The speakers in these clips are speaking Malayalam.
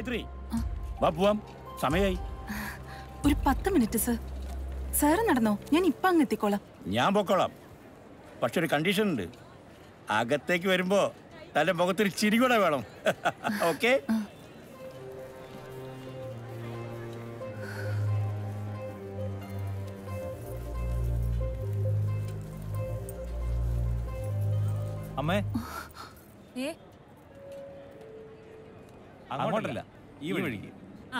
ഗായത്രി വാ പോവാം സമയായി ഒരു പത്ത് മിനിറ്റ് സർ സാറ് നടന്നോ ഞാൻ ഇപ്പൊ അങ്ങ് എത്തിക്കോളാം ഞാൻ പൊക്കോളാം പക്ഷെ ഒരു കണ്ടീഷൻ ഉണ്ട് അകത്തേക്ക് വരുമ്പോ തന്റെ മുഖത്തൊരു ചിരി കൂടെ വേണം ഓക്കെ അമ്മേ ഏ അങ്ങോട്ടല്ല ഈ വഴിക്ക്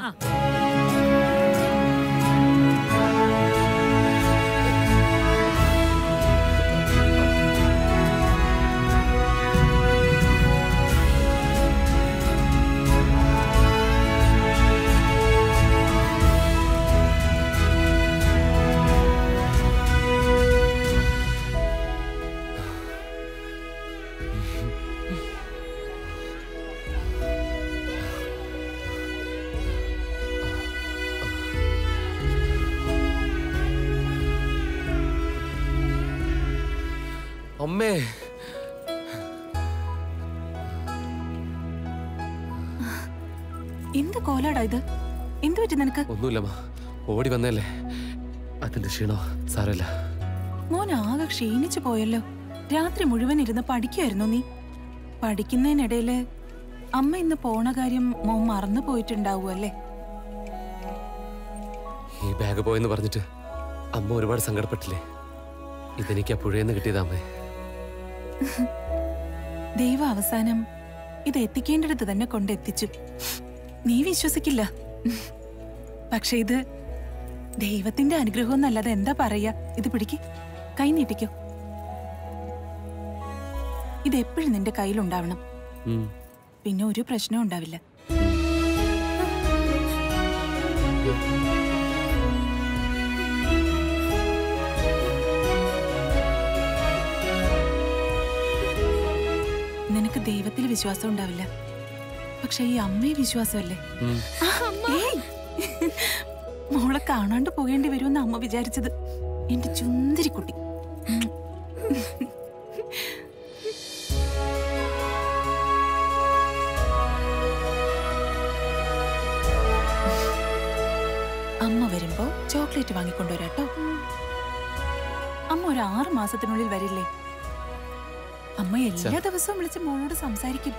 അമ്മേ എന്ത് കോലാടാ ഇത് എന്ത് പറ്റി നിനക്ക് ഒന്നുമില്ലമ്മ ഓടി വന്നല്ലേ അതിന്റെ ക്ഷീണോ സാരമില്ല മോൻ ആകെ ക്ഷീണിച്ചു പോയല്ലോ രാത്രി മുഴുവൻ ഇരുന്ന് പഠിക്കുമായിരുന്നു നീ പഠിക്കുന്നതിനിടയില് അമ്മ ഇന്ന് പോണ കാര്യം മോൻ മറന്നു പോയിട്ടുണ്ടാവുമല്ലേ ഈ ബാഗ് പോയെന്ന് പറഞ്ഞിട്ട് അമ്മ ഒരുപാട് സങ്കടപ്പെട്ടില്ലേ ഇതെനിക്ക് ആ പുഴയെന്ന് കിട്ടിയതാ അമ്മേ ദൈവം അവസാനം ഇത് എത്തിക്കേണ്ടിടത്ത് തന്നെ കൊണ്ടെത്തിച്ചു നീ വിശ്വസിക്കില്ല പക്ഷെ ഇത് ദൈവത്തിന്റെ അനുഗ്രഹം എന്നല്ലാതെ എന്താ പറയാ ഇത് പിടിക്ക് കൈ നീട്ടിക്കോ ഇത് എപ്പോഴും നിന്റെ കയ്യിലുണ്ടാവണം ഉം. പിന്നെ ഒരു പ്രശ്നവും ഉണ്ടാവില്ല നിനക്ക് ദൈവത്തിൽ വിശ്വാസം ഉണ്ടാവില്ല പക്ഷെ ഈ അമ്മയെ വിശ്വാസമല്ലേ ഉം. ഏയ്! മോളെ കാണാണ്ട് പോകേണ്ടി വരുമെന്ന് അമ്മ വിചാരിച്ചത് എന്റെ ചുന്തിരിക്കുട്ടി ഉം. അമ്മ വരുമ്പോ ചോക്ലേറ്റ് വാങ്ങിക്കൊണ്ടുവരാട്ടോ അമ്മ ഒരു ആറ് മാസത്തിനുള്ളിൽ വരില്ലേ അമ്മ എല്ലാ ദിവസവും വിളിച്ച് മോളോട് സംസാരിക്കും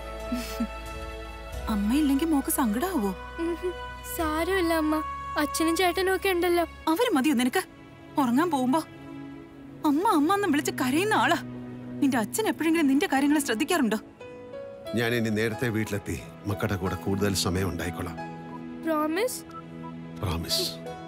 അമ്മ ഇല്ലെങ്കിൽ മോക്ക് സങ്കടാവോ സാരമില്ല അമ്മ അച്ഛനും ചേട്ടനും ഒക്കെ ഉണ്ടല്ലോ അവര് മതിയോ നിനക്ക് ഉറങ്ങാൻ പോകുമ്പോ അമ്മ അമ്മ എന്ന് വിളിച്ച് കരയുന്ന ആളാ നിന്റെ അച്ഛൻ എപ്പോഴെങ്കിലും നിന്റെ കാര്യങ്ങൾ ശ്രദ്ധിക്കാറുണ്ടോ ഞാൻ ഇനി നേരത്തെ വീട്ടിലെത്തി മക്കളുടെ കൂടെ കൂടുതൽ സമയം ഉണ്ടായിക്കൊള്ളാം പ്രോമിസ് പ്രോമിസ്